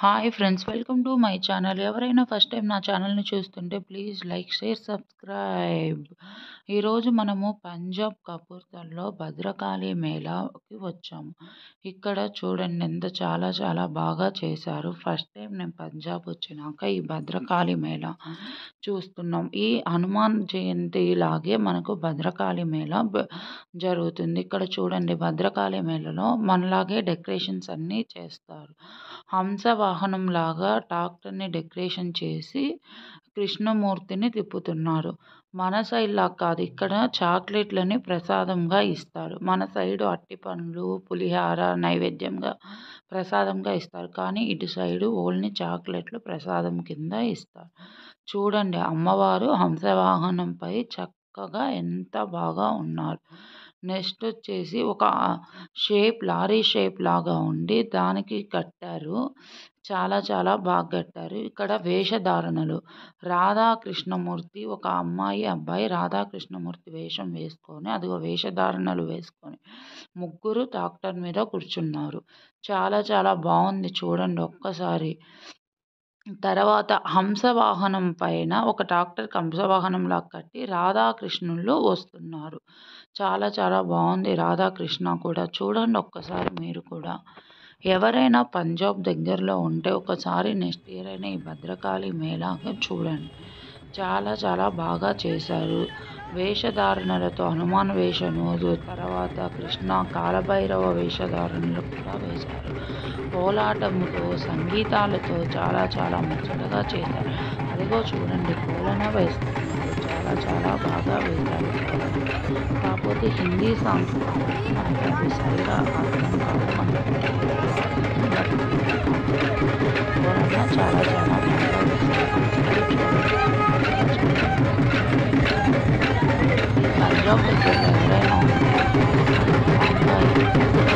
hi friends welcome to my channel ఎవరైనా first time నా ఛానల్ని చూస్తుంటే ప్లీజ్ లైక్ షేర్ సబ్స్క్రైబ్ ఈరోజు మనము పంజాబ్ కపూర్తల్లో భద్రకాళి మేళాకి వచ్చాము ఇక్కడ చూడండి ఎంత చాలా చాలా బాగా చేశారు ఫస్ట్ టైం నేను పంజాబ్ వచ్చినాక ఈ భద్రకాళి మేళా చూస్తున్నాం ఈ హనుమాన్ జయంతి లాగే మనకు భద్రకాళి మేళా బ- జరుగుతుంది ఇక్కడ చూడండి భద్రకాళి మేళలో మనలాగే డెకరేషన్స్ అన్నీ చేస్తారు హంస వాహనం లాగా ట్రాక్టర్ని డెకరేషన్ చేసి కృష్ణమూర్తిని తిప్పుతున్నారు మన సైడ్ లా కాదు ఇక్కడ చాక్లెట్లని ప్రసాదంగా ఇస్తారు మన సైడ్ అట్టి పండ్లు పులిహార నైవేద్యంగా ప్రసాదంగా ఇస్తారు కానీ ఇటు సైడు ఓన్లీ చాక్లెట్లు ప్రసాదం కింద ఇస్తారు చూడండి అమ్మవారు హంసవాహనంపై చక్కగా ఎంత బాగా ఉన్నారు నెక్స్ట్ వచ్చేసి ఒక షేప్ లారీ షేప్ లాగా ఉండి దానికి కట్టారు చాలా చాలా బాగా కట్టారు ఇక్కడ వేషధారణలు రాధాకృష్ణమూర్తి ఒక అమ్మాయి అబ్బాయి రాధాకృష్ణమూర్తి వేషం వేసుకొని అదిగో వేషధారణలు వేసుకొని ముగ్గురు ట్రాక్టర్ మీద కూర్చున్నారు చాలా చాలా బాగుంది చూడండి ఒక్కసారి తర్వాత హంసవాహనం పైన ఒక ట్రాక్టర్ హంసవాహనంలా కట్టి రాధాకృష్ణులు వస్తున్నారు చాలా చాలా బాగుంది రాధాకృష్ణ కూడా చూడండి ఒక్కసారి మీరు కూడా ఎవరైనా పంజాబ్ దగ్గరలో ఉంటే ఒకసారి నెక్స్ట్ ఇయర్ అయినా ఈ భద్రకాళి మేళాగా చూడండి చాలా చాలా బాగా చేశారు వేషధారణలతో హనుమాన్ వేషము తర్వాత కృష్ణ కాలభైరవ వేషధారణలు కూడా వేశారు కోలాటముతో సంగీతాలతో చాలా చాలా ముచ్చటగా చేశారు అదిగో చూడండి కోలన వేస్తున్నారు చాలా చాలా బాగా వేశారు కాకపోతే హిందీ సాంగ్స్ మనకి అది సరిగా అర్థం కాదు మనకి కోలన చాలా చాలా బాగా వేశారు పంజాబ్ దగ్గర ఎవరైనా ఉంటే